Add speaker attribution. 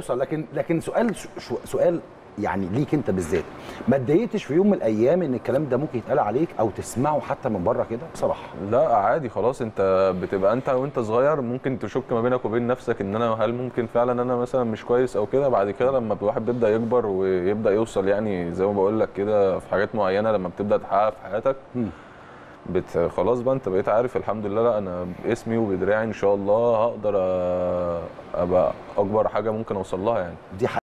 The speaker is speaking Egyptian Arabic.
Speaker 1: هيوصل لكن لكن سؤال شو- سؤال يعني ليك انت بالذات ما اتضايقتش في يوم من الايام ان الكلام ده ممكن يتقال عليك او تسمعه حتى من بره كده بصراحه
Speaker 2: لا عادي خلاص انت بتبقى انت وانت صغير ممكن تشك ما بينك وبين نفسك ان انا هل ممكن فعلا انا مثلا مش كويس او كده بعد كده لما الواحد بيبدا يكبر ويبدا يوصل يعني زي ما بقول لك كده في حاجات معينه لما بتبدا تحققها في حياتك
Speaker 1: مم.
Speaker 2: بت خلاص بقى انت بقيت عارف الحمد لله لا انا باسمي وبدراعي ان شاء الله هقدر أ- ابقى اكبر حاجه ممكن اوصل لها يعني
Speaker 1: دي